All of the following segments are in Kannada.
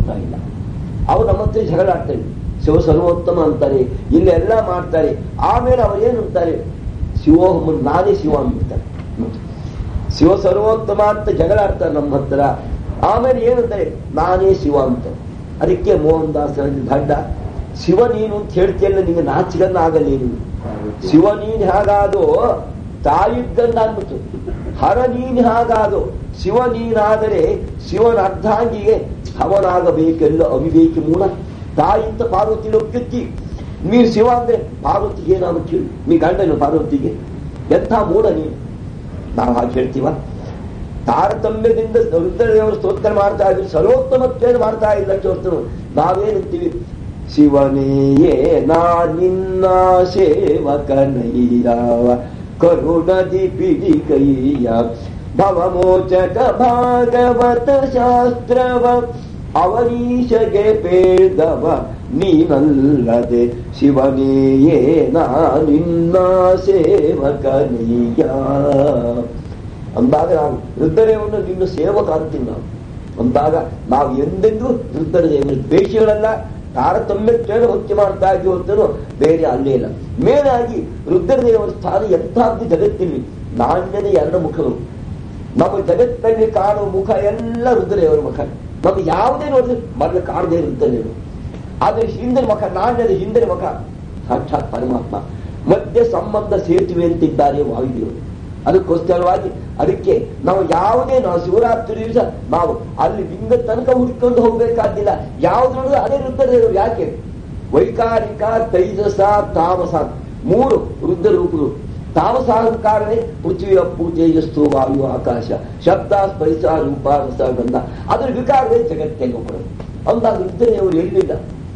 ಮಾಡ್ತಾ ಇಲ್ಲ ಅವ್ರು ನಮ್ಮ ಹತ್ರ ಜಗಳ ಆಡ್ತಾರೆ ಶಿವ ಸರ್ವೋತ್ತಮ ಅಂತಾರೆ ಇಲ್ಲೆಲ್ಲ ಮಾಡ್ತಾರೆ ಆಮೇಲೆ ಅವ್ರು ಏನು ಅಂತಾರೆ ಶಿವೋಹಮ ನಾನೇ ಶಿವ ಅಂದ್ಬಿಡ್ತಾರೆ ಶಿವ ಸರ್ವೋತ್ತಮ ಅಂತ ಜಗಳ ಆಡ್ತಾರೆ ನಮ್ಮ ಹತ್ರ ಆಮೇಲೆ ಏನಂತಾರೆ ನಾನೇ ಶಿವ ಅಂತ ಅದಕ್ಕೆ ಮೋಹನ್ ದಾಸ್ ದಂಡ ಶಿವ ನೀನು ಅಂತ ಹೇಳ್ತಿಯಲ್ಲ ನಿಂಗೆ ನಾಚಿಗನ್ನ ಆಗಲ್ಲ ನೀನು ಶಿವ ನೀನ್ ಹೇಗಾದೋ ತಾಯಿದ್ದಂಡ ಅಂದ್ಬಿಟ್ಟು ಹರ ನೀನ್ ಹಾಗಾದೋ ಶಿವ ನೀನಾದರೆ ಶಿವನ ಅರ್ಧಾಂಗಿಗೆ ಅವನಾಗಬೇಕೆಲ್ಲ ಅವಿವೇಕಿ ಮೂಲ ತಾಯಿಯಿಂದ ಪಾರ್ವತಿ ಒಪ್ಪಿತ್ತಿ ನೀನು ಶಿವ ಅಂದ್ರೆ ಪಾರ್ವತಿಗೆ ಏನಾಗುತ್ತೆ ನೀ ಗಂಡನು ಪಾರ್ವತಿಗೆ ಎಂಥ ಮೂಲ ನೀನು ನಾವು ಹಾಗೆ ಹೇಳ್ತೀವ ತಾರತಮ್ಯದಿಂದ ರುದ್ರದೇವರು ಸ್ತೋತ್ರ ಮಾಡ್ತಾ ಇದ್ರು ಸರ್ವೋತ್ತಮತ್ವೇನು ಮಾಡ್ತಾ ಇಲ್ಲ ಚೋರ್ತನು ನಾವೇನಂತೀವಿ ಶಿವನೇಯೇ ನಾ ನಿನ್ನ ಸೇವಕನೈರಾವ ಕರುಣದಿ ಪಿಡಿ ಕೈಯ ಭವಮೋಚಕ ಭಾಗವತ ಶಾಸ್ತ್ರವ ಅವರೀಶಗೆ ಪೇಳ್ದವ ನೀನಲ್ಲದೆ ಶಿವನೇಯೇ ನಾ ನಿನ್ನ ಸೇವಕನೀಯ ಅಂದಾಗ ನಾವು ರುದ್ರದೇವರನ್ನು ನಿನ್ನ ಸೇವಕ ಅಂತೀವಿ ನಾವು ಅಂದಾಗ ನಾವು ಎಂದೆಂದೂ ರುದ್ರದೇವರ ದ್ವೇಷಗಳಲ್ಲ ತಾರತಮ್ಯತ್ವೇನ ಭಕ್ತಿ ಮಾಡ್ತಾ ಇದ್ದೀವಿ ಹೊತ್ತನು ಬೇರೆ ಅಲ್ಲೇ ಇಲ್ಲ ಮೇಲಾಗಿ ರುದ್ರದೇವರ ಸ್ಥಾನ ಎಂಥದ್ದು ಜಗತ್ತಿನಲ್ಲಿ ನಾಣ್ಯದ ಎರಡು ಮುಖಗಳು ನಮ್ಮ ಜಗತ್ತಿನಲ್ಲಿ ಕಾಣುವ ಮುಖ ಎಲ್ಲ ರುದ್ರದೇವರ ಮುಖ ನಮ್ಗೆ ಯಾವುದೇ ನೋಡಿದ್ರೆ ಮೊದಲು ಕಾಣದೇ ರುದ್ರದೇವರು ಆದ್ರೆ ಹಿಂದಿನ ಮುಖ ನಾಣ್ಯದ ಹಿಂದಿನ ಮುಖ ಸಾಕ್ಷಾತ್ ಪರಮಾತ್ಮ ಮಧ್ಯೆ ಸಂಬಂಧ ಸೇತುವೆ ಅಂತಿದ್ದಾರೆ ವಾಯುದೇವರು ಅದಕ್ಕೋಸ್ಕರವಾಗಿ ಅದಕ್ಕೆ ನಾವು ಯಾವುದೇ ನಾವು ಶಿವರಾತ್ರಿ ದಿವಸ ನಾವು ಅಲ್ಲಿ ಲಿಂಗ ತನಕ ಹುಡ್ಕೊಂಡು ಹೋಗ್ಬೇಕಾದಿಲ್ಲ ಯಾವ್ದು ಅದೇ ರುದ್ರದೇವರು ಯಾಕೆ ವೈಕಾರಿಕ ತೈಜಸ ತಾಮಸ ಮೂರು ರುದ್ರ ರೂಪಗಳು ತಾಮಸಾಹಂಕಾರನೇ ಪೃಥ್ವಿ ಅಪ್ಪು ತೇಜಸ್ಸು ವಾಯು ಆಕಾಶ ಶಬ್ದ ಸ್ಪರಿಸ ರೂಪ ರಸ ಗಂಧ ಅದ್ರ ವಿಕಾರವೇ ಜಗತ್ತಿಗೆ ಬರೋದು ಅಂದಾಗ ರುದ್ರದೇವರು ಎಲ್ಲಿಲ್ಲ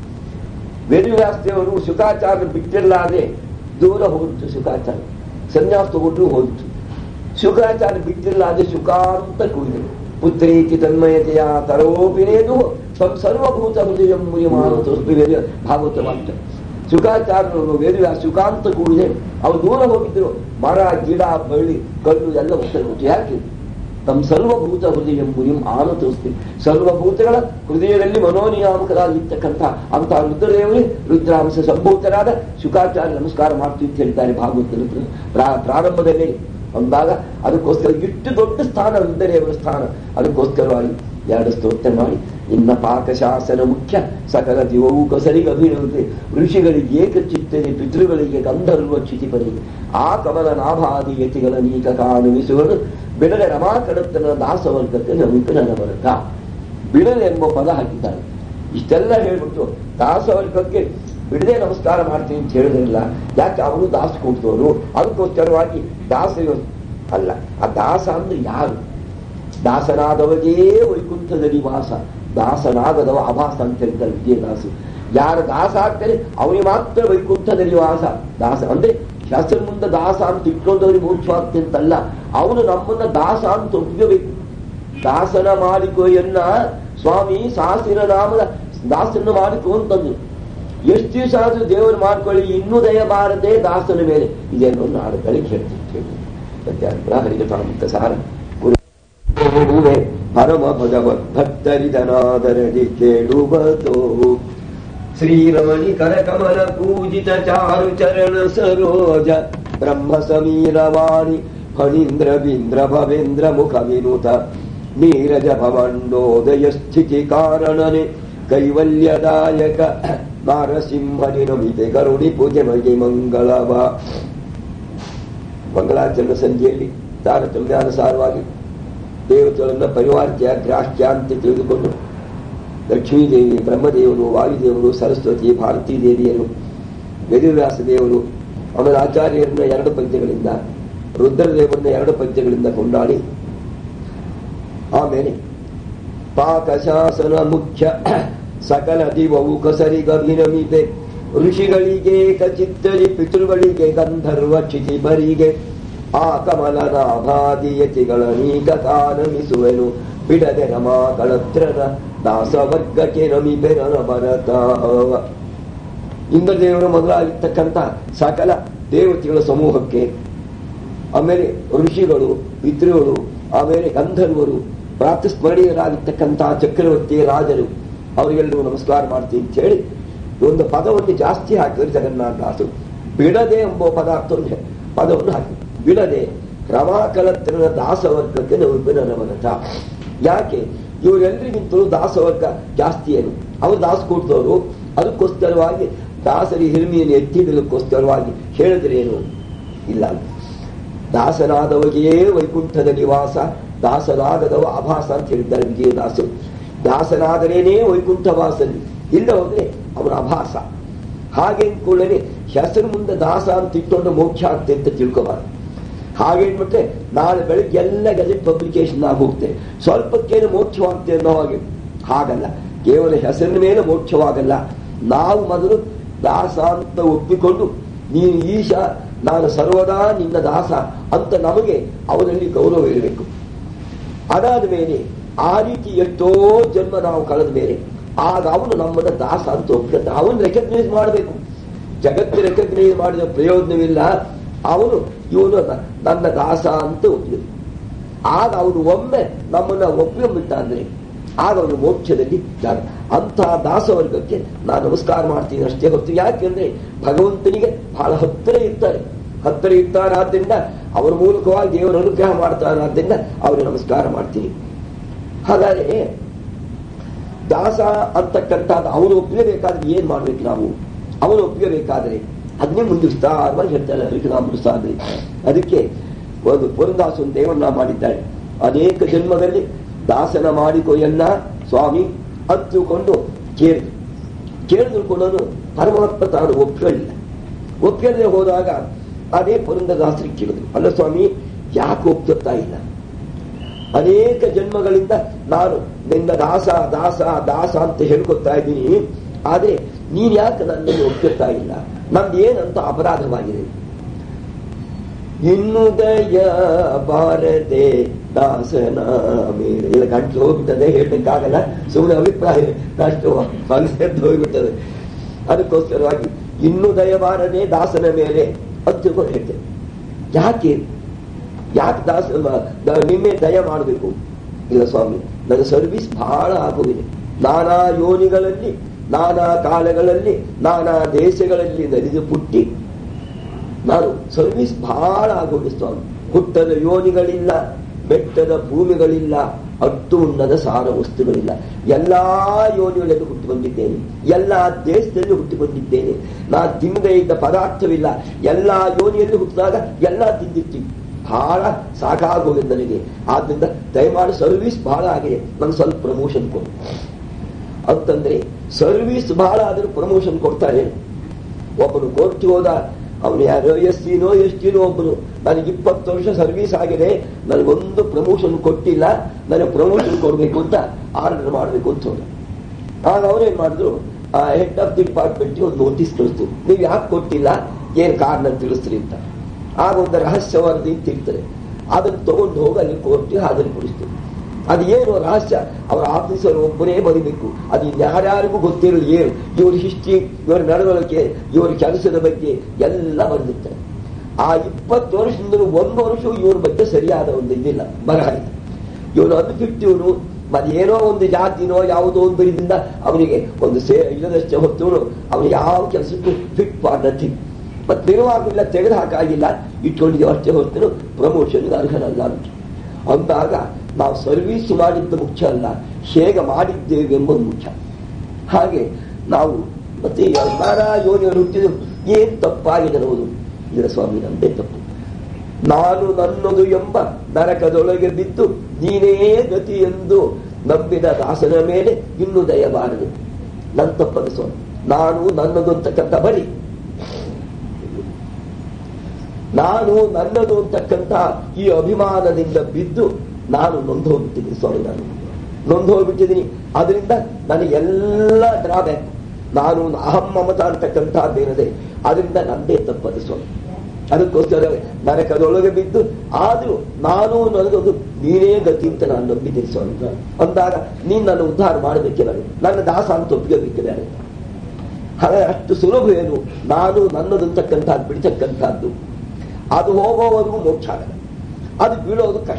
ವೇದವ್ಯಾಸದೇವರು ಶುಕಾಚಾರ ಬಿಟ್ಟಿರಲಾದ್ರೆ ದೂರ ಹೋಗಿತ್ತು ಶುಕಾಚಾರ ಸನ್ಯಾಸ ತಗೊಂಡು ಹೋಗಿತ್ತು ಶುಕಾಚಾರ ಬಿಟ್ಟಿರಲಾದ್ರೆ ಶುಕಾಂತ ಕೂಡಿದರು ಪುತ್ರೇತಿ ತನ್ಮಯತೆಯ ತರೋಪಿನೇದು ತಮ್ಮ ಸರ್ವಭೂತ ಹೃದಯ ಮುರಿಮಾನ ಭಾಗವತ ವಾಕ್ಯ ಶುಕಾಚಾರ್ಯರು ವೇದವ್ಯಾಸ ಶುಕಾಂತ ಕೂಡಿದೆ ಅವ್ರು ದೂರ ಹೋಗಿದ್ರು ಮರ ಗಿಡ ಬಳ್ಳಿ ಕಲ್ಲು ಎಲ್ಲ ಉತ್ತರ ಯಾಕೆ ತಮ್ಮ ಸರ್ವಭೂತ ಹೃದಯ ಮುರಿಂ ಆನ ತೋರಿಸ್ತೀವಿ ಸರ್ವಭೂತಗಳ ಹೃದಯದಲ್ಲಿ ಮನೋನಿಯಾಮಕರಾಗಿರ್ತಕ್ಕಂಥ ಅಂತ ರುದ್ರದೇವರೇ ರುದ್ರಾಂಶ ಸಂಭೂತರಾದ ಶುಕಾಚಾರ್ಯ ನಮಸ್ಕಾರ ಮಾಡ್ತೀವಿ ಅಂತ ಹೇಳ್ತಾರೆ ಭಾಗವತದಲ್ಲಿ ಪ್ರಾರಂಭದಲ್ಲಿ ಅಂದಾಗ ಅದಕ್ಕೋಸ್ಕರ ಇಷ್ಟು ದೊಡ್ಡ ಸ್ಥಾನ ರುದ್ರದೇವರ ಸ್ಥಾನ ಅದಕ್ಕೋಸ್ಕರವಾಗಿ ಎರಡು ಸ್ತೋತ್ರ ಮಾಡಿ ಇನ್ನ ಪಾಕಶಾಸನ ಮುಖ್ಯ ಸಕಲ ದಿವವು ಕಸರಿಗೆ ಅಭಿನಂತೆ ಋಷಿಗಳಿಗೆ ಏಕಚಿತ್ತನೆ ಪಿತೃಗಳಿಗೆ ಗಂಧರ್ವ ಕ್ಷಿತಿಪರಿಗೆ ಆ ಕಮಲ ನಾಭಾದಿ ಯತಿಗಳ ನೀಕ ಕಾಣುವಿಸುವರು ಬಿಡಲೆ ರಮಾಕಡತ್ತನ ದಾಸವರ್ಗಕ್ಕೆ ನಮಿಕ ನನವರ್ಗ ಬಿಡಲೆ ಎಂಬ ಪದ ಹಾಕಿದ್ದಾರೆ ಇಷ್ಟೆಲ್ಲ ಹೇಳ್ಬಿಟ್ಟು ದಾಸವರ್ಗಕ್ಕೆ ಬಿಡದೆ ನಮಸ್ಕಾರ ಮಾಡ್ತೀನಿ ಅಂತ ಹೇಳಿದ್ರಲ್ಲ ಯಾಕೆ ಅವರು ದಾಸ ಕೊಡ್ತವರು ಅದಕ್ಕೋಸ್ಕರವಾಗಿ ದಾಸ ಅಲ್ಲ ಆ ದಾಸ ಅಂದ್ರೆ ಯಾರು ದಾಸನಾದವಗೇ ವೈಕುಂಠದಲ್ಲಿ ವಾಸ ದಾಸನಾಗದವ ಅಭಾಸ ಅಂತ ಹೇಳ್ತಾರೆ ವಿಜಯದಾಸು ಯಾರು ದಾಸ ಆಗ್ತಾರೆ ಅವನಿಗೆ ಮಾತ್ರ ವೈಕುಂಠದಲ್ಲಿ ವಾಸ ದಾಸ ಅಂದ್ರೆ ಶಾಸ್ತ್ರ ಮುಂದೆ ದಾಸ ಅಂತ ಇಟ್ಕೊಂಡವ್ರಿಗೆ ಮೋಕ್ಷವಾಗ್ತಿ ಅಂತಲ್ಲ ಅವನು ನಮ್ಮನ್ನ ದಾಸ ಅಂತ ಒಪ್ಕೋಬೇಕು ದಾಸನ ಮಾಡಿಕೋ ಎನ್ನ ಸ್ವಾಮಿ ಸಾಸಿರ ನಾಮದ ದಾಸನ ಮಾಡಿಕೋ ಅಂತಂದು ಎಷ್ಟು ದಿವಸ ಆದ್ರೂ ದೇವರು ಮಾಡ್ಕೊಳ್ಳಿ ಇನ್ನೂ ದಯ ಬಾರದೆ ದಾಸನ ಮೇಲೆ ಇದೇನು ನಾಡು ಬೆಳಗ್ಗೆ ಹೇಳ್ತಿರ್ತೇವೆ ಸತ್ಯಾಗ್ರಹ ಹರಿಕಥಾಮೃತ ಸಾರ ಗುರುವೆ ಪರಮ ಭಗವತ್ ಭಕ್ತರಿದನಾದರದಿ ಕೇಳುವತೋ ಶ್ರೀರಮಣಿ ಕರಕಮಲ ಪೂಜಿತ ಚಾರು ಚರಣ ಸರೋಜ ಬ್ರಹ್ಮ ಸಮೀರವಾಣಿ ಫಣೀಂದ್ರ ಬೀಂದ್ರ ಭವೇಂದ್ರ ಮುಖ ವಿನುತ ನೀರಜ ಭವಂಡೋದಯ ಸ್ಥಿತಿ ಕಾರಣನೆ ಕೈವಲ್ಯದಾಯಕ ನಾರಸಿಂಹನಿ ನಮಿತೆ ಕರುಣಿ ಪೂಜೆ ಮಗಿ ಮಂಗಳವ ಮಂಗಳಾಚರಣ ಸಂಧಿಯಲ್ಲಿ ತಾರತಮ್ಯಾನುಸಾರವಾಗಿ ದೇವತೆಗಳನ್ನ ಪರಿವಾರ್ತ್ಯ ಗ್ರಾಹ್ಯ ಅಂತ ತಿಳಿದುಕೊಂಡು ಲಕ್ಷ್ಮೀದೇವಿ ಬ್ರಹ್ಮದೇವರು ವಾಯುದೇವರು ಸರಸ್ವತಿ ಭಾರತೀ ದೇವಿಯರು ವೇದವ್ಯಾಸ ದೇವರು ಆಮೇಲೆ ಆಚಾರ್ಯರನ್ನ ಎರಡು ಪದ್ಯಗಳಿಂದ ರುದ್ರದೇವರನ್ನ ಎರಡು ಪದ್ಯಗಳಿಂದ ಕೊಂಡಾಡಿ ಆಮೇಲೆ ಪಾಕಶಾಸನ ಮುಖ್ಯ ಸಕಲ ದಿವವು ಕಸರಿಗಭಿನಮಿತೆ ಋಷಿಗಳಿಗೆ ಕಚಿತ್ತರಿ ಪಿತೃಗಳಿಗೆ ಗಂಧರ್ವ ಕ್ಷಿತಿಬರಿಗೆ ಆ ಕಮಲನಾಭಾದಿಯತಿಗಳ ನೀಕ ಕಾನಮಿಸುವೆನು ಬಿಡದೆ ರಮಾಗಳತ್ರನ ದಾಸವರ್ಗಕ್ಕೆ ನಮಿಪೆ ನನ ಭರತ ಇಂದ್ರದೇವರು ಮೊದಲಾಗಿರ್ತಕ್ಕಂಥ ಸಕಲ ದೇವತೆಗಳ ಸಮೂಹಕ್ಕೆ ಆಮೇಲೆ ಋಷಿಗಳು ಪಿತೃಗಳು ಆಮೇಲೆ ಗಂಧರ್ವರು ಪ್ರಾತಸ್ಮರಣೀಯರಾಗಿರ್ತಕ್ಕಂಥ ಚಕ್ರವರ್ತಿ ರಾಜರು ಅವರಿಗೆಲ್ಲರೂ ನಮಸ್ಕಾರ ಮಾಡ್ತೀನಿ ಅಂತ ಹೇಳಿ ಒಂದು ಪದವನ್ನು ಜಾಸ್ತಿ ಹಾಕಿದ್ರು ಜಗನ್ನಾಥದಾಸರು ಬಿಡದೆ ಎಂಬ ಪದಾರ್ಥವನ್ನು ಪದವನ್ನು ಹಾಕಿ ಬಿಡದೆ ರಮಾಕಲತ್ರನ ದಾಸವರ್ಗಕ್ಕೆ ನವನವನತ ಯಾಕೆ ಇವರೆಲ್ಲರಿಗಿಂತಲೂ ದಾಸವರ್ಗ ಜಾಸ್ತಿ ಏನು ಅವರು ದಾಸ ಕೊಡ್ತವರು ಅದಕ್ಕೋಸ್ಕರವಾಗಿ ದಾಸರಿ ಹಿರಿಮೆಯನ್ನು ಎತ್ತಿಡಲಿಕ್ಕೋಸ್ಕರವಾಗಿ ಹೇಳಿದ್ರೇನು ಇಲ್ಲ ದಾಸನಾದವರಿಗೆ ವೈಕುಂಠದ ನಿವಾಸ ದಾಸನಾಗದವ ಆಭಾಸ ಅಂತ ಹೇಳಿದ್ದಾರೆ ವಿಜಯದಾಸರು ದಾಸನಾದರೇನೇ ವೈಕುಂಠ ವಾಸಲ್ಲಿ ಇಲ್ಲ ಹೋದ್ರೆ ಅವನ ಅಭಾಸ ಹಾಗೆ ಕೂಡಲೇ ಹೆಸರು ಮುಂದೆ ದಾಸ ಅಂತ ಇಟ್ಕೊಂಡು ಮೋಕ್ಷ ಆಗ್ತದೆ ಅಂತ ತಿಳ್ಕೋಬಾರ್ದು ಹಾಗೆ ಬಿಟ್ರೆ ನಾಳೆ ಬೆಳಿಗ್ಗೆ ಎಲ್ಲ ಗೆಜೆಟ್ ಪಬ್ಲಿಕೇಶನ್ ಆಗಿ ಹೋಗ್ತೇವೆ ಸ್ವಲ್ಪಕ್ಕೇನು ಮೋಕ್ಷವಾಗ್ತದೆ ಅನ್ನೋ ಹಾಗೆ ಹಾಗಲ್ಲ ಕೇವಲ ಹೆಸರಿನ ಮೇಲೆ ಮೋಕ್ಷವಾಗಲ್ಲ ನಾವು ಮೊದಲು ದಾಸ ಅಂತ ಒಪ್ಪಿಕೊಂಡು ನೀನು ಈಶ ನಾನು ಸರ್ವದಾ ನಿನ್ನ ದಾಸ ಅಂತ ನಮಗೆ ಅವರಲ್ಲಿ ಗೌರವ ಇರಬೇಕು ಅದಾದ ಮೇಲೆ ಆ ರೀತಿ ಎಷ್ಟೋ ಜನ್ಮ ನಾವು ಕಳೆದ ಮೇಲೆ ಆಗ ಅವನು ನಮ್ಮನ್ನ ದಾಸ ಅಂತ ಒಪ್ಪಿದ ಅವನು ರೆಕಗ್ನೈಸ್ ಮಾಡಬೇಕು ಜಗತ್ತು ರೆಕಗ್ನೈಸ್ ಮಾಡಿದ ಪ್ರಯೋಜನವಿಲ್ಲ ಅವನು ಇವನು ನನ್ನ ದಾಸ ಅಂತ ಒಪ್ಪಿದ ಆಗ ಅವನು ಒಮ್ಮೆ ನಮ್ಮನ್ನ ಒಪ್ಪಿಬಿಟ್ಟ ಅಂದ್ರೆ ಆಗ ಅವನು ಮೋಕ್ಷದಲ್ಲಿ ಜಾಗ ಅಂತಹ ದಾಸವರ್ಗಕ್ಕೆ ನಾನು ನಮಸ್ಕಾರ ಮಾಡ್ತೀನಿ ಅಷ್ಟೇ ಹೊತ್ತು ಯಾಕೆಂದ್ರೆ ಭಗವಂತನಿಗೆ ಬಹಳ ಹತ್ತಿರ ಇರ್ತಾರೆ ಹತ್ತಿರ ಇರ್ತಾರೆ ಆದ್ದರಿಂದ ಅವರ ಮೂಲಕವಾಗಿ ದೇವರ ಅನುಗ್ರಹ ಮಾಡ್ತಾರೆ ಆದ್ದರಿಂದ ಅವರಿಗೆ ನಮಸ್ಕಾರ ಮಾಡ್ತೀನಿ ಹಾಗಾದ್ರೆ ದಾಸ ಅಂತಕ್ಕಂಥದ್ದು ಅವನು ಒಪ್ಪಿರಬೇಕಾದ್ರೆ ಏನ್ ಮಾಡ್ಬೇಕು ನಾವು ಅವನು ಒಪ್ಪಿರಬೇಕಾದ್ರೆ ಅದನ್ನೇ ಮುಂದೆ ವಿಸ್ತಾರವಾಗಿ ಹೇಳ್ತಾರೆ ಹರಿಕನಾಮೃತಾದ್ರೆ ಅದಕ್ಕೆ ಒಂದು ಪುರಂದಾಸು ದೇವರನ್ನ ಮಾಡಿದ್ದಾಳೆ ಅನೇಕ ಜನ್ಮದಲ್ಲಿ ದಾಸನ ಮಾಡಿಕೊಯ್ಯನ್ನ ಸ್ವಾಮಿ ಅಂತ ತಿಳ್ಕೊಂಡು ಕೇಳಿದ್ರು ಕೇಳಿದ್ರು ಕೂಡ ಪರಮಾತ್ಮ ತಾನು ಒಪ್ಪಿರಲಿಲ್ಲ ಒಪ್ಪಿರದೆ ಹೋದಾಗ ಅದೇ ಪುರಂದದಾಸರಿಗೆ ಕೇಳಿದ್ರು ಅಲ್ಲ ಸ್ವಾಮಿ ಯಾಕೆ ಒಪ್ತಾ ಇಲ್ಲ ಅನೇಕ ಜನ್ಮಗಳಿಂದ ನಾನು ನಿನ್ನ ದಾಸ ದಾಸ ದಾಸ ಅಂತ ಹೇಳ್ಕೊತಾ ಇದ್ದೀನಿ ಆದ್ರೆ ನೀನ್ ಯಾಕೆ ನನ್ನನ್ನು ಒಪ್ಪಿರ್ತಾ ಇಲ್ಲ ನಂದು ಏನಂತ ಅಪರಾಧವಾಗಿದೆ ಇನ್ನು ದಯ ಬಾರದೆ ದಾಸನ ಮೇಲೆ ಇಲ್ಲ ಗಂಟ್ಲು ಹೋಗ್ಬಿಟ್ಟದೆ ಹೇಳ್ಬೇಕಾಗಲ್ಲ ಸುಮ್ಮನೆ ಅಭಿಪ್ರಾಯ ಅಷ್ಟು ಮನಸ್ಸೆದ್ದು ಹೋಗ್ಬಿಟ್ಟದೆ ಅದಕ್ಕೋಸ್ಕರವಾಗಿ ಇನ್ನು ದಯ ಬಾರದೆ ದಾಸನ ಮೇಲೆ ಅಂತ ತಿಳ್ಕೊಂಡು ಹೇಳ್ತೇನೆ ಯಾಕೆ ಯಾಕೆ ದಾಸ ನಿನ್ನೆ ದಯ ಮಾಡಬೇಕು ಇಲ್ಲ ಸ್ವಾಮಿ ನನ್ನ ಸರ್ವಿಸ್ ಬಹಳ ಆಗೋಗಿದೆ ನಾನಾ ಯೋನಿಗಳಲ್ಲಿ ನಾನಾ ಕಾಲಗಳಲ್ಲಿ ನಾನಾ ದೇಶಗಳಲ್ಲಿ ನಲಿದು ಪುಟ್ಟಿ ನಾನು ಸರ್ವಿಸ್ ಬಹಳ ಆಗೋಗಿದೆ ಸ್ವಾಮಿ ಹುಟ್ಟದ ಯೋನಿಗಳಿಲ್ಲ ಬೆಟ್ಟದ ಭೂಮಿಗಳಿಲ್ಲ ಅಟ್ಟು ಉಣ್ಣದ ಸಾರ ವಸ್ತುಗಳಿಲ್ಲ ಎಲ್ಲಾ ಯೋನಿಗಳಲ್ಲಿ ಹುಟ್ಟು ಬಂದಿದ್ದೇನೆ ಎಲ್ಲಾ ದೇಶದಲ್ಲಿ ಹುಟ್ಟು ಬಂದಿದ್ದೇನೆ ನಾ ತಿನ್ನದೇ ಇದ್ದ ಪದಾರ್ಥವಿಲ್ಲ ಎಲ್ಲಾ ಯೋನಿಯಲ್ಲಿ ಹುಟ್ಟಿದಾಗ ಎಲ್ಲಾ ತಿಂದಿರ್ತೀವಿ ಬಹಳ ಸಾಕಾಗೋಗಿದೆ ನನಗೆ ಆದ್ರಿಂದ ದಯಮಾಡಿ ಸರ್ವಿಸ್ ಬಹಳ ಆಗಿದೆ ನಂಗೆ ಸ್ವಲ್ಪ ಪ್ರಮೋಷನ್ ಕೊಡು ಅಂತಂದ್ರೆ ಸರ್ವಿಸ್ ಬಹಳ ಆದ್ರೆ ಪ್ರಮೋಷನ್ ಕೊಡ್ತಾರೆ ಒಬ್ಬನು ಕೋರ್ಟ್ ಹೋದ ಅವನು ಯಾರೋ ಎಸ್ ಸಿನೋ ಎಷ್ಟಿನೋ ಒಬ್ಬನು ನನಗೆ ಇಪ್ಪತ್ತು ವರ್ಷ ಸರ್ವಿಸ್ ಆಗಿದೆ ನನಗೊಂದು ಪ್ರಮೋಷನ್ ಕೊಟ್ಟಿಲ್ಲ ನನಗೆ ಪ್ರಮೋಷನ್ ಕೊಡಬೇಕು ಅಂತ ಆರ್ಡರ್ ಮಾಡಬೇಕು ಅಂತ ಹೋದ ಆಗ ಅವ್ರೇನ್ ಮಾಡಿದ್ರು ಆ ಹೆಡ್ ಆಫ್ ದಿ ಡಿಪಾರ್ಟ್ಮೆಂಟ್ ಒಂದು ನೋಟಿಸ್ ಕಳಿಸ್ತು ನೀವು ಯಾಕೆ ಕೊಟ್ಟಿಲ್ಲ ಏನ್ ಕಾರಣ ತಿಳಿಸ್ರಿ ಅಂತ ಆಗ ಒಂದು ರಹಸ್ಯ ವರದಿ ಅಂತ ಇರ್ತಾರೆ ಅದನ್ನ ತಗೊಂಡು ಹೋಗಿ ಅಲ್ಲಿ ಕೋರ್ಟ್ಗೆ ಹಾಜರುಪಡಿಸ್ತು ಅದು ಏನು ರಹಸ್ಯ ಅವರ ಆಫೀಸರ್ ಒಬ್ಬನೇ ಬರೀಬೇಕು ಅದು ಯಾರ್ಯಾರಿಗೂ ಗೊತ್ತಿರಲಿ ಏನು ಇವ್ರ ಹಿಸ್ಟ್ರಿ ಇವರ ನಡವಳಿಕೆ ಇವರ ಕೆಲಸದ ಬಗ್ಗೆ ಎಲ್ಲ ಬರೆದಿರ್ತಾರೆ ಆ ಇಪ್ಪತ್ತು ವರ್ಷದಿಂದ ಒಂದು ವರ್ಷ ಇವ್ರ ಬಗ್ಗೆ ಸರಿಯಾದ ಒಂದು ಇದಿಲ್ಲ ಬರಹ ಇವನು ಅನ್ಫಿಟ್ ಇವನು ಮತ್ತೆ ಏನೋ ಒಂದು ಜಾತಿನೋ ಯಾವುದೋ ಒಂದು ಇದರಿಂದ ಅವನಿಗೆ ಒಂದು ಸೇ ಇಲ್ಲದಷ್ಟೇ ಹೊತ್ತು ಅವನಿಗೆ ಯಾವ ಕೆಲಸಕ್ಕೂ ಫಿಟ್ ಫಾರ್ ನಥಿಂಗ್ ಮತ್ತೆ ನಿರ್ವಾಹಕಿಲ್ಲ ತೆಗೆದು ಹಾಕಾಗಿಲ್ಲ ಇಟ್ಕೊಂಡಿದ್ದೇವೆ ಅಷ್ಟೇ ಹೊತ್ತು ಪ್ರಮೋಷನ್ಗೆ ಅರ್ಹನಲ್ಲ ಅಂತ ಅಂದಾಗ ನಾವು ಸರ್ವಿಸ್ ಮಾಡಿದ್ದು ಮುಖ್ಯ ಅಲ್ಲ ಹೇಗೆ ಮಾಡಿದ್ದೇವೆ ಎಂಬುದು ಮುಖ್ಯ ಹಾಗೆ ನಾವು ಮತ್ತೆ ನಾನಾ ಯೋನಿಗಳು ಹುಟ್ಟಿದ್ರು ಏನ್ ತಪ್ಪಾಗಿದೆ ಅನ್ನೋದು ಇಲ್ಲ ಸ್ವಾಮಿ ನಂದೇ ತಪ್ಪು ನಾನು ನನ್ನದು ಎಂಬ ನರಕದೊಳಗೆ ಬಿದ್ದು ನೀನೇ ಗತಿ ಎಂದು ನಂಬಿದ ದಾಸನ ಮೇಲೆ ಇನ್ನು ದಯಬಾರದು ನನ್ನ ತಪ್ಪದು ಸ್ವಾಮಿ ನಾನು ನನ್ನದು ಅಂತಕ್ಕಂಥ ಬರಿ ನಾನು ನನ್ನದು ಅಂತಕ್ಕಂಥ ಈ ಅಭಿಮಾನದಿಂದ ಬಿದ್ದು ನಾನು ನೊಂದು ಹೋಗ್ಬಿಟ್ಟಿದ್ದೀನಿ ಸ್ವಾಮಿ ನಾನು ನೊಂದು ಹೋಗ್ಬಿಟ್ಟಿದ್ದೀನಿ ಅದರಿಂದ ನನಗೆಲ್ಲ ಡ್ರಾಬ್ಯಾಕ್ ನಾನು ಅಹಂ ಮಮತ ಅಂತಕ್ಕಂಥದ್ದೇನಿದೆ ಅದರಿಂದ ನಂದೇ ತಪ್ಪದು ಸ್ವಾಮಿ ಅದಕ್ಕೋಸ್ಕರ ನರಕದೊಳಗೆ ಬಿದ್ದು ಆದ್ರೂ ನಾನು ನನಗೊಂದು ನೀನೇ ಗತಿ ಅಂತ ನಾನು ನಂಬಿದ್ದೀನಿ ಸ್ವಾಮಿ ಅಂದಾಗ ನೀನು ನನ್ನ ಉದ್ಧಾರ ಮಾಡಬೇಕೆ ನನಗೆ ನನ್ನ ದಾಸ ಅಂತ ಒಪ್ಪಿಗೆ ಹಾಗೆ ಅಷ್ಟು ಸುಲಭ ಏನು ನಾನು ನನ್ನದಂತಕ್ಕಂಥದ್ದು ಬಿಡ್ತಕ್ಕಂಥದ್ದು ಅದು ಹೋಗೋವರೆಗೂ ಮೋಕ್ಷ ಆಗಲ್ಲ ಅದು ಬೀಳೋದು ಕಷ್ಟ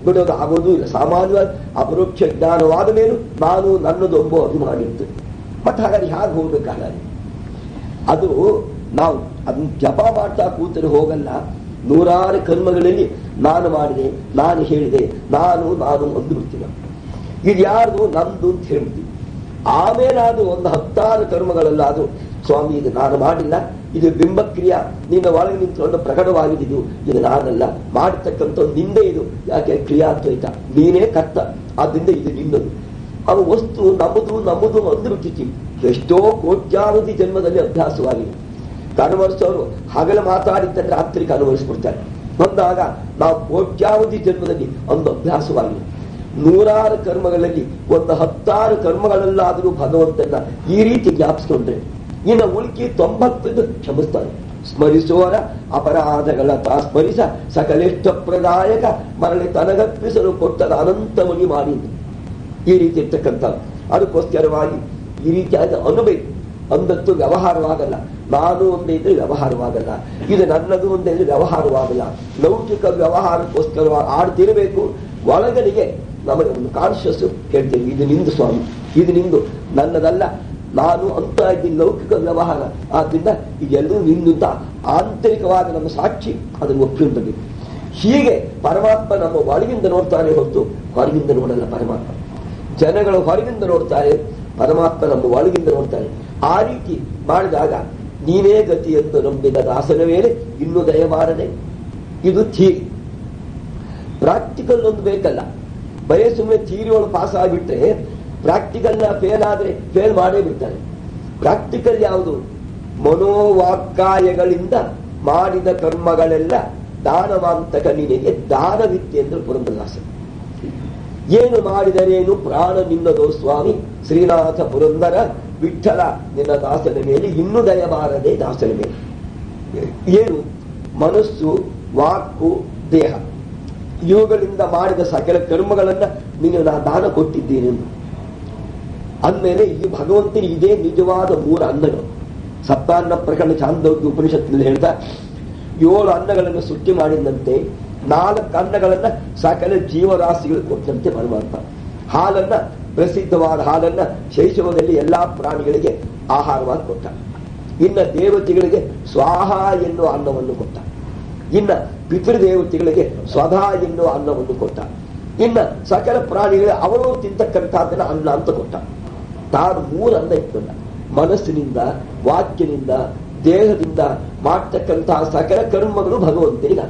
ಬಿಡೋದು ಆಗೋದು ಇಲ್ಲ ಸಾಮಾನ್ಯವಾಗಿ ಅಪರೋಕ್ಷ ಜ್ಞಾನವಾದ ಮೇಲೂ ನಾನು ನನ್ನದು ಎಂಬ ಅಭಿಮಾನ ಇರ್ತದೆ ಮತ್ತೆ ಹಾಗಾದ್ರೆ ಹೇಗೆ ಹೋಗ್ಬೇಕಾದ್ರೆ ಅದು ನಾವು ಅದನ್ನ ಜಪ ಮಾಡ್ತಾ ಕೂತರೆ ಹೋಗಲ್ಲ ನೂರಾರು ಕರ್ಮಗಳಲ್ಲಿ ನಾನು ಮಾಡಿದೆ ನಾನು ಹೇಳಿದೆ ನಾನು ನಾನು ಒಂದು ಬಿಡ್ತೀನಿ ಇದು ಯಾರ್ದು ನಮ್ದು ಅಂತ ಹೇಳ್ತೀವಿ ಆಮೇಲೆ ಅದು ಒಂದು ಹತ್ತಾರು ಕರ್ಮಗಳಲ್ಲಾದ್ರು ಸ್ವಾಮಿ ಇದು ನಾನು ಮಾಡಿಲ್ಲ ಇದು ಬಿಂಬಕ್ರಿಯಾ ನಿನ್ನ ಒಳಗೆ ನಿಂತ್ಕೊಂಡು ಪ್ರಕಟವಾಗಿದ್ದು ಇದು ನಾನಲ್ಲ ಮಾಡತಕ್ಕಂಥ ನಿಂದೆ ಇದು ಯಾಕೆ ಕ್ರಿಯಾದ್ವೈತ ನೀನೇ ಕರ್ತ ಆದ್ರಿಂದ ಇದು ನಿನ್ನದು ಅವು ವಸ್ತು ನಮ್ಮದು ನಮ್ಮದು ಒಂದು ಬಿಟ್ಟಿದ್ದೀವಿ ಎಷ್ಟೋ ಕೋಟ್ಯಾವಧಿ ಜನ್ಮದಲ್ಲಿ ಅಭ್ಯಾಸವಾಗಿದೆ ಕನ್ವರ್ಸೋರು ಹಗಲು ಮಾತಾಡಿದ್ದರೆ ರಾತ್ರಿ ಕನ್ವರ್ಸ್ಬಿಡ್ತಾರೆ ಬಂದಾಗ ನಾವು ಕೋಟ್ಯಾವಧಿ ಜನ್ಮದಲ್ಲಿ ಒಂದು ಅಭ್ಯಾಸವಾಗಿದೆ ನೂರಾರು ಕರ್ಮಗಳಲ್ಲಿ ಒಂದು ಹತ್ತಾರು ಕರ್ಮಗಳಲ್ಲಾದರೂ ಭಗವಂತನ ಈ ರೀತಿ ಜ್ಞಾಪಿಸ್ಕೊಂಡ್ರೆ ಇನ್ನು ಉಳ್ಕಿ ತೊಂಬತ್ತೈದು ಕ್ಷಮಿಸ್ತಾನೆ ಸ್ಮರಿಸುವರ ಅಪರಾಧಗಳ ತಾ ಸ್ಮರಿಸ ಸಕಲಿಷ್ಟ ಪ್ರದಾಯಕ ಮರಳಿ ತನಗಪ್ಪಿಸಲು ಕೊಟ್ಟದ ಅನಂತ ಮಣಿ ಮಾಡಿ ಈ ರೀತಿ ಇರ್ತಕ್ಕಂಥ ಅದಕ್ಕೋಸ್ಕರವಾಗಿ ಈ ರೀತಿಯಾದ ಅನುಬೇಕು ಅಂದತ್ತು ವ್ಯವಹಾರವಾಗಲ್ಲ ನಾನು ಒಂದೇ ಇದ್ರೆ ವ್ಯವಹಾರವಾಗಲ್ಲ ಇದು ನನ್ನದು ಒಂದೇ ಇದ್ರೆ ವ್ಯವಹಾರವಾಗಲ್ಲ ಲೌಕಿಕ ವ್ಯವಹಾರಕ್ಕೋಸ್ಕರವಾಗಿ ಆಡ್ತಿರಬೇಕು ಒಳಗಡೆಗೆ ನಮಗೆ ಒಂದು ಕಾನ್ಶಿಯಸ್ ಹೇಳ್ತೇವೆ ಇದು ನಿಂದು ಸ್ವಾಮಿ ಇದು ನಿಂದು ನನ್ನದಲ್ಲ ನಾನು ಅಂತ ಇದ್ದೀನಿ ಲೌಕಿಕ ವ್ಯವಹಾರ ಆದ್ರಿಂದ ಇದೆಲ್ಲರೂ ನಿಂದು ಅಂತ ಆಂತರಿಕವಾದ ನಮ್ಮ ಸಾಕ್ಷಿ ಅದನ್ನು ಒಪ್ಪಿಕೊಳ್ಳಬೇಕು ಹೀಗೆ ಪರಮಾತ್ಮ ನಮ್ಮ ಒಳಗಿಂದ ನೋಡ್ತಾನೆ ಹೊರತು ಹೊರಗಿಂದ ನೋಡಲ್ಲ ಪರಮಾತ್ಮ ಜನಗಳು ಹೊರಗಿಂದ ನೋಡ್ತಾರೆ ಪರಮಾತ್ಮ ನಮ್ಮ ಒಳಗಿಂದ ನೋಡ್ತಾರೆ ಆ ರೀತಿ ಮಾಡಿದಾಗ ನೀನೇ ಗತಿ ಎಂದು ನಂಬಿದ ದಾಸನ ಮೇಲೆ ಇನ್ನೂ ದಯಮಾರದೆ ಇದು ಥೀರಿ ಪ್ರಾಕ್ಟಿಕಲ್ ಒಂದು ಬೇಕಲ್ಲ ಬರೀ ಸುಮ್ಮನೆ ಥಿಯರಿ ಒಳಗೆ ಪಾಸ್ ಆಗಿಬಿಟ್ರೆ ಪ್ರಾಕ್ಟಿಕಲ್ ನ ಫೇಲ್ ಆದ್ರೆ ಫೇಲ್ ಮಾಡೇ ಬಿಡ್ತಾರೆ ಪ್ರಾಕ್ಟಿಕಲ್ ಯಾವುದು ಮನೋವಾಕ್ಕಾಯಗಳಿಂದ ಮಾಡಿದ ಕರ್ಮಗಳೆಲ್ಲ ದಾನವಾಂತಕ ನಿನಗೆ ದಾನವಿತ್ತೆ ಎಂದು ಪುರಂದರದಾಸ ಏನು ಮಾಡಿದರೇನು ಪ್ರಾಣ ನಿನ್ನದೋ ಸ್ವಾಮಿ ಶ್ರೀನಾಥ ಪುರಂದರ ವಿಠಲ ನಿನ್ನ ದಾಸನ ಮೇಲೆ ಇನ್ನೂ ದಯಬಾರದೆ ದಾಸನ ಮೇಲೆ ಏನು ಮನಸ್ಸು ವಾಕು ದೇಹ ಇವುಗಳಿಂದ ಮಾಡಿದ ಸಕಲ ಕರ್ಮಗಳನ್ನ ನೀನು ನಾ ದಾನ ಕೊಟ್ಟಿದ್ದೀನಿ ಎಂದು ಅಂದಮೇಲೆ ಈ ಭಗವಂತನ ಇದೇ ನಿಜವಾದ ಮೂರು ಅನ್ನಗಳು ಸಪ್ತಾನ್ನ ಪ್ರಕರಣ ಚಾಂದೋಗ್ಯ ಉಪನಿಷತ್ತಿನಲ್ಲಿ ಹೇಳ್ತಾ ಏಳು ಅನ್ನಗಳನ್ನು ಸೃಷ್ಟಿ ಮಾಡಿದಂತೆ ನಾಲ್ಕು ಅನ್ನಗಳನ್ನ ಸಕಲ ಜೀವರಾಶಿಗಳು ಕೊಟ್ಟಂತೆ ಪರಮಾತ್ಮ ಹಾಲನ್ನ ಪ್ರಸಿದ್ಧವಾದ ಹಾಲನ್ನ ಶೈಶವದಲ್ಲಿ ಎಲ್ಲಾ ಪ್ರಾಣಿಗಳಿಗೆ ಆಹಾರವಾಗಿ ಕೊಟ್ಟ ಇನ್ನ ದೇವತೆಗಳಿಗೆ ಸ್ವಾಹ ಎನ್ನುವ ಅನ್ನವನ್ನು ಕೊಟ್ಟ ಇನ್ನ ಪಿತೃದೇವತೆಗಳಿಗೆ ಸ್ವಧಾ ಎನ್ನುವ ಅನ್ನವನ್ನು ಕೊಟ್ಟ ಇನ್ನ ಸಕಲ ಪ್ರಾಣಿಗಳಿಗೆ ಅವರು ತಿಂತಕ್ಕಂಥದ್ದನ್ನ ಅನ್ನ ಅಂತ ಕೊಟ್ಟ ತಾನು ಮೂರು ಅನ್ನ ಇಟ್ಕೊಂಡ ಮನಸ್ಸಿನಿಂದ ವಾಕ್ಯನಿಂದ ದೇಹದಿಂದ ಮಾಡ್ತಕ್ಕಂತಹ ಸಕಲ ಕರ್ಮಗಳು ಭಗವಂತನಿಗೆ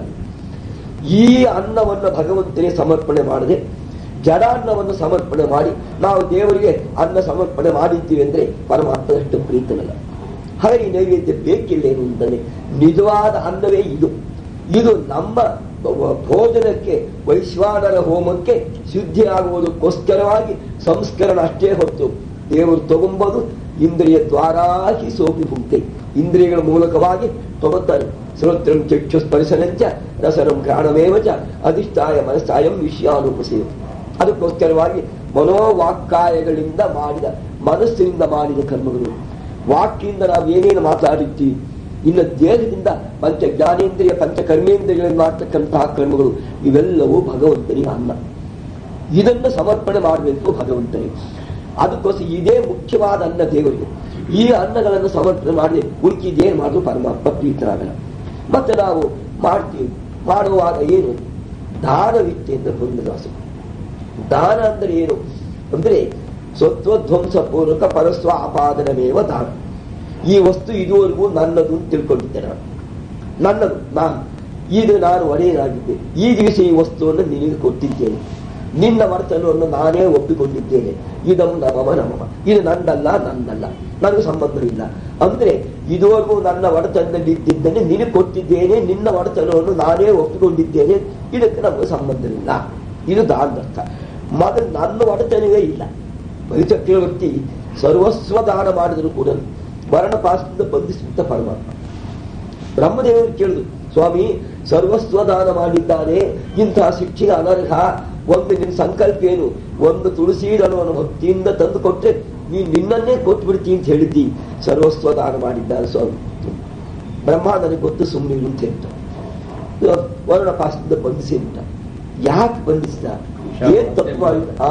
ಈ ಅನ್ನವನ್ನು ಭಗವಂತನಿಗೆ ಸಮರ್ಪಣೆ ಮಾಡದೆ ಜಡಾನ್ನವನ್ನು ಸಮರ್ಪಣೆ ಮಾಡಿ ನಾವು ದೇವರಿಗೆ ಅನ್ನ ಸಮರ್ಪಣೆ ಮಾಡಿದ್ದೀವಿ ಅಂದ್ರೆ ಪರಮಾತ್ಮದಷ್ಟು ಪ್ರೀತನಲ್ಲ ಹಾಗೆ ಈ ನೈವೇದ್ಯ ಬೇಕಿಲ್ಲೇನು ಅಂತಾನೆ ನಿಜವಾದ ಅನ್ನವೇ ಇದು ಇದು ನಮ್ಮ ಭೋಜನಕ್ಕೆ ವೈಶ್ವಾನರ ಹೋಮಕ್ಕೆ ಶುದ್ಧಿ ಆಗುವುದಕ್ಕೋಸ್ಕರವಾಗಿ ಸಂಸ್ಕರಣ ಅಷ್ಟೇ ಹೊತ್ತು ದೇವರು ತಗೊಂಬೋದು ಇಂದ್ರಿಯ ದ್ವಾರಾಹಿ ಸೋಪಿ ಭುಕ್ತಿ ಇಂದ್ರಿಯಗಳ ಮೂಲಕವಾಗಿ ತಗೊಳ್ತಾರೆ ಶ್ರೋತ್ರಂ ಚಕ್ಷು ಸ್ಪರ್ಶನಂಚ ರಸನಂ ಘ್ರಾಣಮೇವ ಚ ಅಧಿಷ್ಠಾಯ ಮನಸ್ಸಾಯಂ ವಿಷಯಾನುಪಸೇವ ಅದಕ್ಕೋಸ್ಕರವಾಗಿ ಮನೋವಾಕ್ಕಾಯಗಳಿಂದ ಮಾಡಿದ ಮನಸ್ಸಿನಿಂದ ಮಾಡಿದ ಕರ್ಮಗಳು ವಾಕ್ಯಿಂದ ನಾವು ಏನೇನು ಮಾತಾಡಿರ್ತೀವಿ ಇನ್ನು ದೇಹದಿಂದ ಪಂಚ ಜ್ಞಾನೇಂದ್ರಿಯ ಪಂಚ ಕರ್ಮೇಂದ್ರಿಯಗಳಿಂದ ಮಾಡ್ತಕ್ಕಂತಹ ಕರ್ಮಗಳು ಇವೆಲ್ಲವೂ ಭಗವಂತನಿಗೆ ಅನ್ನ ಇದನ್ನು ಸಮರ್ಪಣೆ ಮಾಡಬೇಕು ಭಗವಂತನಿಗೆ ಅದಕ್ಕೋಸ್ಕರ ಇದೇ ಮುಖ್ಯವಾದ ಅನ್ನ ದೇವರಿಗೆ ಈ ಅನ್ನಗಳನ್ನು ಸಮರ್ಪಣೆ ಮಾಡಿ ಉಳ್ಕಿದ್ದೇನು ಮಾಡಿದ್ರು ಪರಮಾತ್ಮ ಪ್ರೀತರಾಗಲ್ಲ ಮತ್ತೆ ನಾವು ಮಾಡ್ತೀವಿ ಮಾಡುವಾಗ ಏನು ದಾನವಿತ್ತೆ ಅಂತ ಪುಣ್ಯದಾಸ ದಾನ ಅಂದ್ರೆ ಏನು ಅಂದ್ರೆ ಸ್ವತ್ವಧ್ವಂಸ ಪೂರ್ವಕ ಪರಸ್ವ ಆಪಾದನಮೇವ ದಾನ ಈ ವಸ್ತು ಇದುವರೆಗೂ ನನ್ನದು ಅಂತ ತಿಳ್ಕೊಂಡಿದ್ದೆ ನಾನು ನನ್ನದು ನಾನು ಈಗ ನಾನು ಒಡೆಯನಾಗಿದ್ದೆ ಈ ದಿವಸ ಈ ವಸ್ತುವನ್ನು ನಿನಗೆ ಕೊಟ್ಟಿದ್ದೇನೆ ನಿನ್ನ ವರ್ತನವನ್ನು ನಾನೇ ಒಪ್ಪಿಕೊಂಡಿದ್ದೇನೆ ಇದಂ ನಮಮ ನಮಮ ಇದು ನಂದಲ್ಲ ನಂದಲ್ಲ ನನಗೆ ಸಂಬಂಧವಿಲ್ಲ ಅಂದ್ರೆ ಇದುವರೆಗೂ ನನ್ನ ಒಡೆತನದಲ್ಲಿ ಇದ್ದಿದ್ದೇನೆ ನಿನಗೆ ಕೊಟ್ಟಿದ್ದೇನೆ ನಿನ್ನ ಒಡೆತನವನ್ನು ನಾನೇ ಒಪ್ಪಿಕೊಂಡಿದ್ದೇನೆ ಇದಕ್ಕೆ ನಮಗೆ ಸಂಬಂಧವಿಲ್ಲ ಇದು ದಾನದರ್ಥ ಮೊದಲು ನನ್ನ ಒಡೆತನವೇ ಇಲ್ಲ ಬಲಿಚಕ್ರವರ್ತಿ ಸರ್ವಸ್ವ ದಾನ ಮಾಡಿದ್ರು ಕೂಡ ವರ್ಣಪಾಸದಿಂದ ಬಂಧಿಸಿಬಿಟ್ಟ ಪರಮಾತ್ಮ ಬ್ರಹ್ಮದೇವರು ಕೇಳಿದ್ರು ಸ್ವಾಮಿ ಸರ್ವಸ್ವ ದಾನ ಮಾಡಿದ್ದಾನೆ ಇಂತಹ ಶಿಕ್ಷೆಗೆ ಅನರ್ಹ ಒಂದು ನಿನ್ನ ಸಂಕಲ್ಪ ಏನು ಒಂದು ತುಳಸಿ ಅನ್ನುವ ಭಕ್ತಿಯಿಂದ ತಂದು ಕೊಟ್ರೆ ನೀನ್ ನಿನ್ನನ್ನೇ ಕೊಟ್ಟು ಬಿಡ್ತೀನಿ ಅಂತ ಹೇಳಿದ್ದಿ ಸರ್ವಸ್ವ ದಾನ ಮಾಡಿದ್ದಾನೆ ಸ್ವಾಮಿ ಬ್ರಹ್ಮ ನನಗೆ ಗೊತ್ತು ಸುಮ್ಮನೆ ಅಂತ ಹೇಳ್ತ ವರ್ಣಪಾಸದಿಂದ ಬಂಧಿಸಿ ಬಿಟ್ಟ ಯಾಕೆ ಬಂಧಿಸಿದ ಏನ್ ತಪ್ಪು ಮಾಡಿದ ಆ?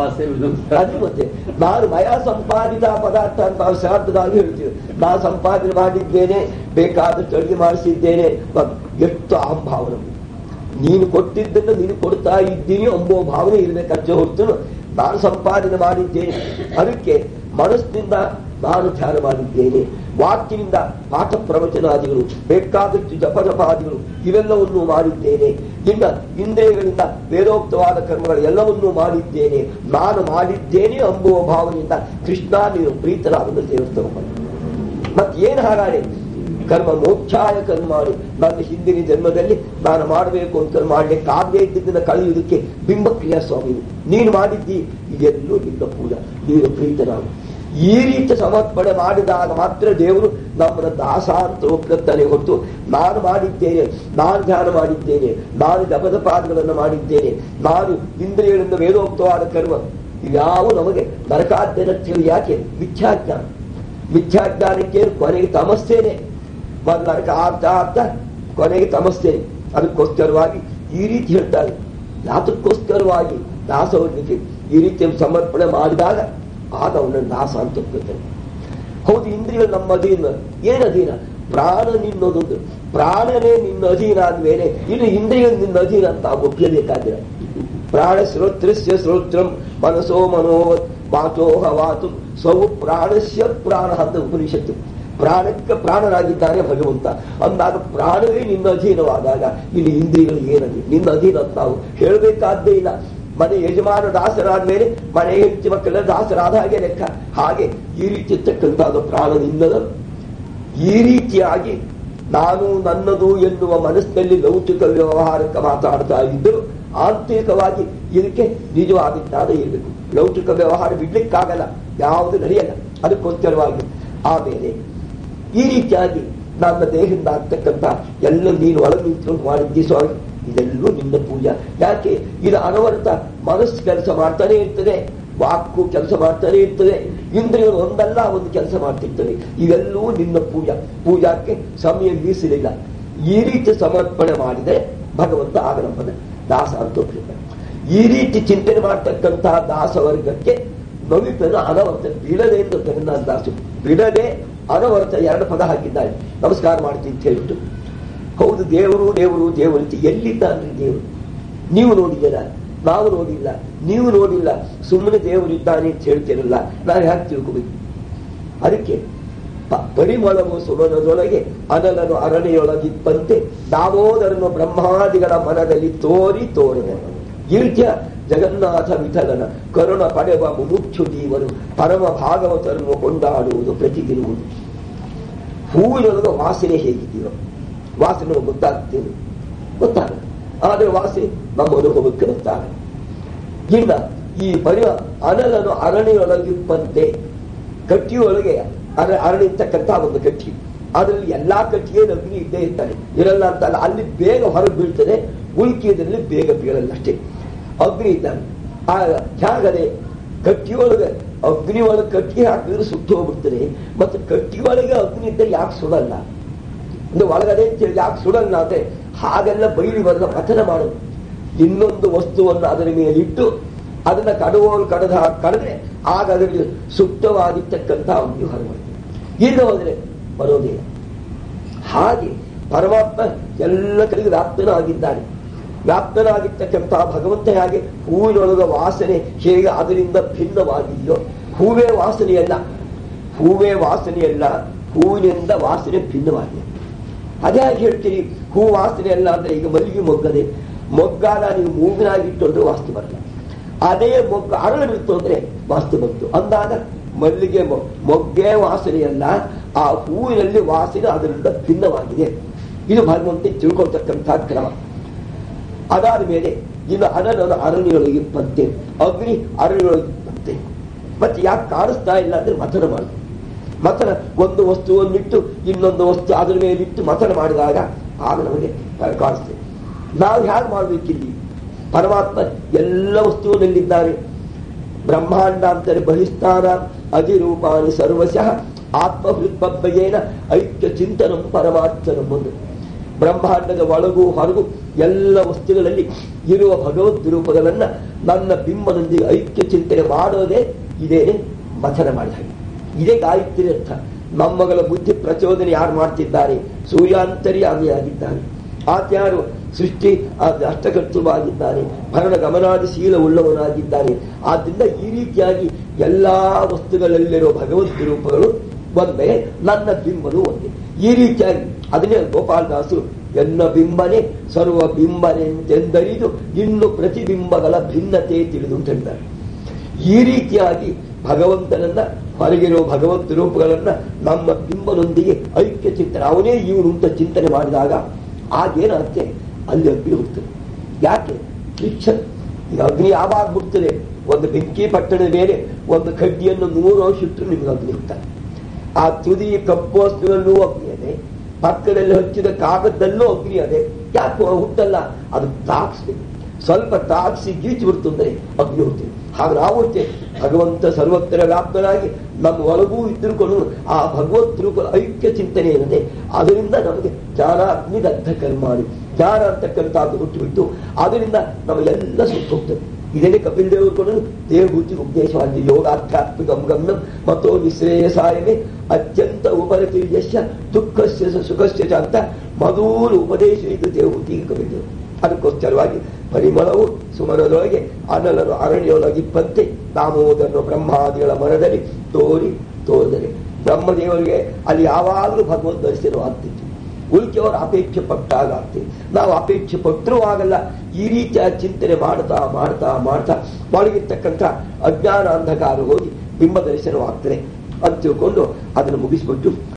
ಅದು ಮತ್ತೆ ನಾನು ಮಯ ಸಂಪಾದಿತ ಪದಾರ್ಥ ಅಂತ ನಾವು ಶ್ರಾದ್ದದಾಗ ಹೇಳ್ತೀವಿ ನಾನು ಸಂಪಾದನೆ ಮಾಡಿದ್ದೇನೆ ಬೇಕಾದಷ್ಟು ಅಡುಗೆ ಮಾಡಿಸಿದ್ದೇನೆ ಮ- ಎಷ್ಟು ಅಹಂಭಾವ ನಮ್ಗೆ. ನೀನು ಕೊಟ್ಟಿದ್ದನ್ನು ನೀನು ಕೊಡ್ತಾ ಇದ್ದೀನಿ ಎಂಬೋ ಭಾವನೆ ಇರಬೇಕಷ್ಟೇ ಹೊರತು ನಾನು ಸಂಪಾದನೆ ಮಾಡಿದ್ದೇನೆ ಅದಕ್ಕೆ ಮನಸ್ಸಿನಿಂದ ನಾನು ಧ್ಯಾನ ಮಾಡಿದ್ದೇನೆ ವಾಕ್ಯನಿಂದ ಪಾಠ ಪ್ರವಚನಾದಿಗಳು ಬೇಕಾದಷ್ಟು ಜಪ ಜಪಾದಿಗಳು ಇವೆಲ್ಲವನ್ನೂ ಮಾಡಿದ್ದೇನೆ ಇನ್ನ ಇಂದ್ರಿಯಗಳಿಂದ ವೇದೋಕ್ತವಾದ ಕರ್ಮಗಳು ಎಲ್ಲವನ್ನೂ ಮಾಡಿದ್ದೇನೆ ನಾನು ಮಾಡಿದ್ದೇನೆ ಎಂಬುವ ಭಾವನೆಯಿಂದ ಕೃಷ್ಣ ನೀನು ಪ್ರೀತನಾದ ದೇವಸ್ಥಾನ ಮತ್ತೇನು ಹಾಗಾದ್ರೆ ಕರ್ಮ ಮೋಕ್ಷಾಯ ಕರ್ಮ ಮಾಡು ನನ್ನ ಹಿಂದಿನ ಜನ್ಮದಲ್ಲಿ ನಾನು ಮಾಡಬೇಕು ಅಂತ ಮಾಡ್ಲಿಕ್ಕೆ ಆಗದೆ ಇದ್ದಿದ್ದನ್ನ ಕಳೆಯುವುದಕ್ಕೆ ಬಿಂಬಕ್ರಿಯಾ ಸ್ವಾಮಿ ನೀನು ಮಾಡಿದ್ದಿ ಇದೆಲ್ಲೂ ನಿನ್ನ ಪೂಜಾ ನೀನು ಪ್ರೀತನಾಗು ಈ ರೀತಿ ಸಮರ್ಪಣೆ ಮಾಡಿದಾಗ ಮಾತ್ರ ದೇವರು ನಮ್ಮನ್ನ ದಾಸ ಅಂತ ಒಪ್ಪಿರುತ್ತಾನೆ ಹೊರತು ನಾನು ಮಾಡಿದ್ದೇನೆ ನಾನು ಧ್ಯಾನ ಮಾಡಿದ್ದೇನೆ ನಾನು ಜಪದ ಪಾದಗಳನ್ನು ಮಾಡಿದ್ದೇನೆ ನಾನು ಇಂದ್ರಿಯಗಳಿಂದ ವೇದೋಕ್ತವಾದ ಕರ್ಮ ಇವ್ಯಾವ ನಮಗೆ ನರಕಾದ್ಯ ಯಾಕೆ ಮಿಥ್ಯಾಜ್ಞಾನ ಮಿಥ್ಯಾಜ್ಞಾನಕ್ಕೆ ಕೊನೆಗೆ ತಮಸ್ತೇನೆ ಮೊದಲು ನರಕ ಆಗ್ತಾ ಆಗ್ತಾ ಕೊನೆಗೆ ತಮಸ್ತೇನೆ ಅದಕ್ಕೋಸ್ಕರವಾಗಿ ಈ ರೀತಿ ಹೇಳ್ತಾರೆ ಯಾತಕ್ಕೋಸ್ಕರವಾಗಿ ದಾಸವರ್ಗಕ್ಕೆ ಈ ರೀತಿ ಸಮರ್ಪಣೆ ಮಾಡಿದಾಗ ಆಗ ಅವನನ್ನು ದಾಸ ಅಂತ ಒಪ್ಕೊಳ್ತಾನೆ ಹೌದು ಇಂದ್ರಿಯಗಳು ನಮ್ಮ ಅಧೀನ ಏನ್ ಅಧೀನ ಪ್ರಾಣ ನಿನ್ನದೊಂದು ಪ್ರಾಣನೇ ನಿನ್ನ ಅಧೀನ ಆದ್ಮೇಲೆ ಇನ್ನು ಇಂದ್ರಿಯಗಳು ನಿನ್ನ ಅಧೀನ ಅಂತ ಒಪ್ಪಲೇಬೇಕಾಗಿಲ್ಲ ಪ್ರಾಣ ಶ್ರೋತ್ರಸ್ಯ ಶ್ರೋತ್ರಂ ಮನಸೋ ಮನೋ ವಾಚೋಹ ವಾತು ಸ್ವವು ಪ್ರಾಣಸ್ಯ ಪ್ರಾಣ ಅಂತ ಉಪನಿಷತ್ತು ಪ್ರಾಣಕ್ಕೆ ಪ್ರಾಣನಾಗಿದ್ದಾನೆ ಭಗವಂತ ಅಂದಾಗ ಪ್ರಾಣವೇ ನಿನ್ನ ಅಧೀನವಾದಾಗ ಇಲ್ಲಿ ಇಂದ್ರಿಯಗಳು ಏನದು ನಿನ್ನ ಅಧೀನ ಅಂತ ನಾವು ಹೇಳಬೇಕಾದ್ದೇ ಇಲ್ಲ ಮನೆ ಯಜಮಾನ ದಾಸರಾದ ಮೇಲೆ ಮನೆ ಹೆಂಡತಿ ಮಕ್ಕಳೆಲ್ಲ ದಾಸರಾದ ಹಾಗೆ ಲೆಕ್ಕ ಹಾಗೆ ಈ ರೀತಿ ಇರ್ತಕ್ಕಂಥದ್ದು ಪ್ರಾಣ ನಿನ್ನದ ಈ ರೀತಿಯಾಗಿ ನಾನು ನನ್ನದು ಎನ್ನುವ ಮನಸ್ಸಿನಲ್ಲಿ ಲೌಕಿಕ ವ್ಯವಹಾರಕ್ಕೆ ಮಾತಾಡ್ತಾ ಇದ್ದರು ಆಂತರಿಕವಾಗಿ ಇದಕ್ಕೆ ನಿಜವಾದ ಜ್ಞಾನ ಇರಬೇಕು ಲೌಕಿಕ ವ್ಯವಹಾರ ಬಿಡ್ಲಿಕ್ಕಾಗಲ್ಲ ಯಾವುದು ನಡೆಯಲ್ಲ ಅದಕ್ಕೋಸ್ಕರವಾಗಿ ಆಮೇಲೆ ಈ ರೀತಿಯಾಗಿ ನನ್ನ ದೇಹದಿಂದ ಆಗ್ತಕ್ಕಂಥ ಎಲ್ಲ ನೀನು ಒಳಗೆ ನಿಂತ್ಕೊಂಡು ಮಾಡಿದ್ದಿ ಸ್ವಾಮಿ ಇದೆಲ್ಲೂ ನಿನ್ನ ಪೂಜಾ ಯಾಕೆ ಇದು ಅನವರ್ತ ಮನಸ್ಸು ಕೆಲಸ ಮಾಡ್ತಾನೆ ಇರ್ತದೆ ವಾಕು ಕೆಲಸ ಮಾಡ್ತಾನೆ ಇರ್ತದೆ ಇಂದ್ರಿಯಗಳು ಒಂದಲ್ಲ ಒಂದು ಕೆಲಸ ಮಾಡ್ತಿರ್ತದೆ ಇವೆಲ್ಲವೂ ನಿನ್ನ ಪೂಜಾ ಪೂಜಾಕ್ಕೆ ಸಮಯ ಮೀಸಲಿಲ್ಲ ಈ ರೀತಿ ಸಮರ್ಪಣೆ ಮಾಡಿದರೆ ಭಗವಂತ ಆಗ ನಮ್ಮನ್ನ ದಾಸ ಅಂತ ಒಪ್ಪಿರ್ತಾನೆ ಈ ರೀತಿ ಚಿಂತನೆ ಮಾಡ್ತಕ್ಕಂತಹ ದಾಸವರ್ಗಕ್ಕೆ ನವಿತನ ಅನವರ್ತ ಬಿಡದೆ ಎಂದು ಜಗನ್ನಾಥ ದಾಸು ಬಿಡದೆ ಅನವರ್ತ ಎರಡು ಪದ ಹಾಕಿದ್ದಾರೆ ನಮಸ್ಕಾರ ಮಾಡ್ತೀನಿ ಅಂತ ಹೇಳ್ಬಿಟ್ಟು ಹೌದು ದೇವರು ದೇವರು ದೇವರು ಅಂತ ಎಲ್ಲಿದ್ದಾನ್ರಿ ದೇವರು ನೀವು ನೋಡಿದ್ದೀರಾ ನಾವು ನೋಡಿಲ್ಲ ನೀವು ನೋಡಿಲ್ಲ ಸುಮ್ಮನೆ ದೇವರಿದ್ದಾನೆ ಅಂತ ಹೇಳ್ತೀರಲ್ಲ ನಾವು ಯಾಕೆ ತಿಳ್ಕೋಬೇಕು ಅದಕ್ಕೆ ಪ- ಪರಿಮಳವು ಸುಮನದೊಳಗೆ ಅನಲನು ಅರಣ್ಯೊಳಗಿಪ್ಪಂತೆ ದಾಮೋದರನು ಬ್ರಹ್ಮಾದಿಗಳ ಮನದಲ್ಲಿ ತೋರಿ ತೋರಿದ ಈರ್ತ್ಯ ಜಗನ್ನಾಥ ವಿಠಲನ ಕರುಣ ಪಡೆವ ಮುಮುಕ್ಷು ಜೀವರು ಪರಮ ಭಾಗವತರನ್ನು ಕೊಂಡಾಡುವುದು ಪ್ರತಿದಿರುವುದು ಹೂವಿನೊಳಗೆ ವಾಸನೆ ಹೇಗಿದೆಯೋ ವಾಸನೆ ಗೊತ್ತಾಗ್ತೇವೆ ಗೊತ್ತಾಗಲ್ಲ ಆದರೆ ವಾಸನೆ ನಮ್ಮ ಅನುಭವಕ್ಕೆ ಗೊತ್ತಾಗಲ್ಲ ಇನ್ನ ಈ ಪರಿ ಅನಲನು ಅರಣ್ಯೊಳಗಿಪ್ಪಂತೆ ಕಟ್ಟಿಯೊಳಗೆ ಅರ ಅರಳಿರ್ತಕ್ಕಂಥ ಒಂದು ಕಟ್ಟಿ ಅದರಲ್ಲಿ ಎಲ್ಲಾ ಕಟ್ಟಿಗೆ ಅಗ್ನಿ ಇದ್ದೇ ಇರ್ತಾನೆ ಇರಲ್ಲ ಅಂತಲ್ಲ ಅಲ್ಲಿ ಬೇಗ ಹೊರಗೆ ಬೀಳ್ತದೆ ಉಳ್ಕಿಯದಲ್ಲಿ ಬೇಗ ಬೀಳಲ್ಲ ಅಷ್ಟೇ ಅಗ್ನಿ ಇದ್ದಾನೆ ಆ ಹೇಗದೆ ಕಟ್ಟಿಯೊಳಗೆ ಅಗ್ನಿ ಒಳಗೆ ಕಟ್ಟಿ ಹಾಕಿದ್ರೆ ಸುಟ್ಟು ಹೋಗ್ಬಿಡ್ತದೆ ಮತ್ತು ಕಟ್ಟಿ ಒಳಗೆ ಅಗ್ನಿ ಇದ್ದರೆ ಯಾಕೆ ಸುಡಲ್ಲ ಅಂದ್ರೆ ಒಳಗಡೆ ಅಂತೇಳಿ ಯಾಕೆ ಸುಡಲ್ಲ ಅಂದ್ರೆ ಹಾಗೆಲ್ಲ ಬೈಲಿ ಬರಲ್ಲ ಪತನ ಮಾಡೋದು ಇನ್ನೊಂದು ವಸ್ತುವನ್ನು ಅದರ ಮೇಲೆ ಇಟ್ಟು ಅದನ್ನ ಕಡುವೋಳು ಕಡದ ಕಡದ್ರೆ ಆಗ ಅದರಲ್ಲಿ ಸುಪ್ತವಾಗಿರ್ತಕ್ಕಂಥ ಅಗ್ನಿ ಹೊರಬರ್ತದೆ ಈಗ ಹೋದ್ರೆ ಬರೋದಿಲ್ಲ ಹಾಗೆ ಪರಮಾತ್ಮ ಎಲ್ಲ ಕಡೆಗೆ ವ್ಯಾಪ್ತನಾಗಿದ್ದಾನೆ ವ್ಯಾಪ್ತನಾಗಿರ್ತಕ್ಕಂಥ ಭಗವಂತ ಹಾಗೆ ಹೂವಿನೊಳಗ ವಾಸನೆ ಹೇಗೆ ಅದರಿಂದ ಭಿನ್ನವಾಗಿದೆಯೋ ಹೂವೇ ವಾಸನೆಯಲ್ಲ ಹೂವೇ ವಾಸನೆಯಲ್ಲ ಹೂವಿನಿಂದ ವಾಸನೆ ಭಿನ್ನವಾಗಿದೆ ಅದೇ ಹಾಗೆ ಹೇಳ್ತೀರಿ ಹೂ ವಾಸನೆ ಅಲ್ಲ ಅಂದ್ರೆ ಈಗ ಮಲ್ಲಿಗೆ ಮೊಗ್ಗದೆ ಮೊಗ್ಗಾನ ನೀವು ಮೂಗಿನಾಗಿಟ್ಟು ಅಂದ್ರೆ ವಾಸ್ತು ಬರಲ್ಲ ಅದೇ ಮೊಗ್ಗು ಅರಳು ಬಿತ್ತು ಅಂದ್ರೆ ವಾಸ್ತು ಬಂತು ಅಂದಾಗ ಮಲ್ಲಿಗೆ ಮೊ- ಮೊಗ್ಗೆ ವಾಸನೆಯಲ್ಲ ಆ ಹೂವಿನಲ್ಲಿ ವಾಸನೆ ಅದರಿಂದ ಭಿನ್ನವಾಗಿದೆ ಇದು ಭಗವಂತ ತಿಳ್ಕೊಳ್ತಕ್ಕಂಥ ಕ್ರಮ ಅದಾದ ಮೇಲೆ ಇನ್ನು ಅನನನ ಅರಣ್ಯೊಳಗೆ ಪಂತೆ ಅಗ್ನಿ ಅರಣ್ಯೊಳಗೆ ಪಂತೆ ಮತ್ತೆ ಯಾಕೆ ಕಾಣಿಸ್ತಾ ಇಲ್ಲ ಅಂದ್ರೆ ಮಥನ ಮಾಡಿ ಮಥನ ಒಂದು ವಸ್ತುವನ್ನಿಟ್ಟು ಇನ್ನೊಂದು ವಸ್ತು ಅದರ ಮೇಲಿಟ್ಟು ಮಥನ ಮಾಡಿದಾಗ ಆಗ ನಮಗೆ ಕಾಣಿಸ್ತದೆ ನಾವು ಹೇಗೆ ಮಾಡಬೇಕಿಲ್ಲಿ ಪರಮಾತ್ಮ ಎಲ್ಲ ವಸ್ತುವಿನಲ್ಲಿದ್ದಾರೆ ಬ್ರಹ್ಮಾಂಡ ಅಂತಾರೆ ಬಹಿಷ್ಠಾನ ಅಧಿರೂಪಾನಿ ಸರ್ವಶಃ ಆತ್ಮಹೃತ್ಪಬ್ಬಯೇನ ಐಕ್ಯ ಚಿಂತನಂ ಪರಮಾತ್ಮನ ಮುಂದೆ ಬ್ರಹ್ಮಾಂಡದ ಒಳಗೂ ಹೊರಗೂ ಎಲ್ಲ ವಸ್ತುಗಳಲ್ಲಿ ಇರುವ ಭಗವದ್ ರೂಪಗಳನ್ನ ನನ್ನ ಬಿಂಬದೊಂದಿಗೆ ಐಕ್ಯ ಚಿಂತನೆ ಮಾಡೋದೇ ಇದೇನೆ ಮಥನ ಮಾಡಿದ ಹಾಗೆ ಇದೇ ಗಾಯತ್ರಿ ಅರ್ಥ ನಮ್ಮಗಳ ಬುದ್ಧಿ ಪ್ರಚೋದನೆ ಯಾರು ಮಾಡ್ತಿದ್ದಾರೆ ಸೂರ್ಯಾಂತರ್ಯಾಮಿಯಾಗಿದ್ದಾನೆ ಆತ್ಯಾರು ಸೃಷ್ಟಿ ಅಷ್ಟಕರ್ತೃವಾಗಿದ್ದಾನೆ ಭರಣ ಗಮನಾದಿ ಶೀಲ ಉಳ್ಳವನಾಗಿದ್ದಾನೆ ಆದ್ರಿಂದ ಈ ರೀತಿಯಾಗಿ ಎಲ್ಲಾ ವಸ್ತುಗಳಲ್ಲಿರೋ ಭಗವದ್ ರೂಪಗಳು ಒಂದೇ ನನ್ನ ಬಿಂಬನು ಒಂದೇ ಈ ರೀತಿಯಾಗಿ ಅದನ್ನೇ ಗೋಪಾಲದಾಸರು ಎನ್ನ ಬಿಂಬನೆ ಸರ್ವ ಬಿಂಬನೆಂತೆಂದರಿದು ಇನ್ನು ಪ್ರತಿಬಿಂಬಗಳ ಭಿನ್ನತೆ ತಿಳಿದು ಅಂತ ಹೇಳ್ತಾರೆ ಈ ರೀತಿಯಾಗಿ ಭಗವಂತನನ್ನ ಹೊರಗಿರೋ ಭಗವಂತ ರೂಪಗಳನ್ನ ನಮ್ಮ ಬಿಂಬನೊಂದಿಗೆ ಐಕ್ಯ ಚಿಂತನೆ ಅವನೇ ಇವನು ಅಂತ ಚಿಂತನೆ ಮಾಡಿದಾಗ ಆಗೇನಾಗುತ್ತೆ ಅಲ್ಲಿ ಅಗ್ನಿ ಹುಡ್ತದೆ ಯಾಕೆ ಫ್ರಿಕ್ಷನ್ ಈಗ ಅಗ್ನಿ ಯಾವಾಗ ಹುಡ್ತದೆ ಒಂದು ಬೆಂಕಿ ಪಟ್ಟಣದ ಮೇಲೆ ಒಂದು ಕಡ್ಡಿಯನ್ನು ನೂರು ವರ್ಷ ಇಟ್ಟರು ನಿಮ್ಗೆ ಅಗ್ನಿ ಹುಡ್ತಾರೆ ಆ ತುದಿ ಕಪ್ಪು ವಸ್ತುವಲ್ಲೂ ಅಗ್ನಿ ಅದೇ ಪಕ್ಕದಲ್ಲಿ ಹಚ್ಚಿದ ಕಾಗದಲ್ಲೂ ಅಗ್ನಿ ಅದೇ ಯಾಕೆ ಹುಟ್ಟಲ್ಲ ಅದು ತಾಕ್ಸ್ಬೇಕು ಸ್ವಲ್ಪ ತಾಕ್ಸಿ ಗೀಚು ಬಿಡ್ತು ಅಂದ್ರೆ ಅಗ್ನಿ ಹುಡ್ತೀವಿ ಹಾಗೆ ನಾವು ಅಷ್ಟೇ ಭಗವಂತ ಸರ್ವತ್ರ ವ್ಯಾಪ್ತನಾಗಿ ನಮ್ಮ ಒಳಗೂ ಇದ್ದುಕೊಂಡು ಆ ಭಗವತ್ ರೂಪ ಐಕ್ಯ ಚಿಂತನೆ ಏನಿದೆ ಅದರಿಂದ ನಮಗೆ ಜ್ಞಾನ ಅಗ್ನಿದಗ್ಧ ಕರ್ಮಾಡಿ ಜ್ಞಾನ ಅಂತಕ್ಕಂಥದ್ದು ಹುಟ್ಟುಬಿಟ್ಟು ಅದರಿಂದ ನಮಗೆಲ್ಲ ಸುಟ್ಟು ಹೋಗ್ತದೆ ಇದನ್ನೇ ಕಪಿಲ್ ದೇವರು ಕೂಡ ದೇವಭೂತಿ ಉಪದೇಶವಾಗಿ ಯೋಗಾಧ್ಯಾತ್ಮಿಕ ಗಮ್ಯಂ ಮತ್ತು ನಿಶ್ರೇಯಸಾಯವೇ ಅತ್ಯಂತ ಉಪರತಿ ಯಶ ದುಃಖಸ್ಯ ಸ ಸುಖಸ್ಯ ಚ ಅಂತ ಮಧುರ ಉಪದೇಶ ಇದು ದೇವಭೂತಿ ಕಪಿಲ್ ದೇವರು ಅದಕ್ಕೋಸ್ಕರವಾಗಿ ಪರಿಮಳವು ಸುಮನದೊಳಗೆ ಅನಲರು ಅರಣ್ಯೊಳಗಿಪ್ಪಂತೆ ದಾಮೋದರನು ಬ್ರಹ್ಮಾದಿಗಳ ಮರದಲ್ಲಿ ತೋರಿ ತೋರಿದರೆ ಬ್ರಹ್ಮದೇವರಿಗೆ ಅಲ್ಲಿ ಯಾವಾಗಲೂ ಭಗವದ್ ದರ್ಶನ ಆಗ್ತಿತ್ತು ಉಳಿಕೆಯವರು ಅಪೇಕ್ಷೆ ಪಟ್ಟಾಗ ಆಗ್ತದೆ ನಾವು ಅಪೇಕ್ಷೆ ಪಟ್ಟರೂ ಆಗಲ್ಲ ಈ ರೀತಿಯ ಚಿಂತನೆ ಮಾಡ್ತಾ ಮಾಡ್ತಾ ಮಾಡ್ತಾ ಒಳಗಿರ್ತಕ್ಕಂಥ ಅಜ್ಞಾನ ಅಂಧಕಾರ ಹೋಗಿ ಬಿಂಬ ದರ್ಶನವಾಗ್ತದೆ ಅಂತ ತಿಳ್ಕೊಂಡು ಅದನ್ನು ಮುಗಿಸ್ಬಿಟ್ಟು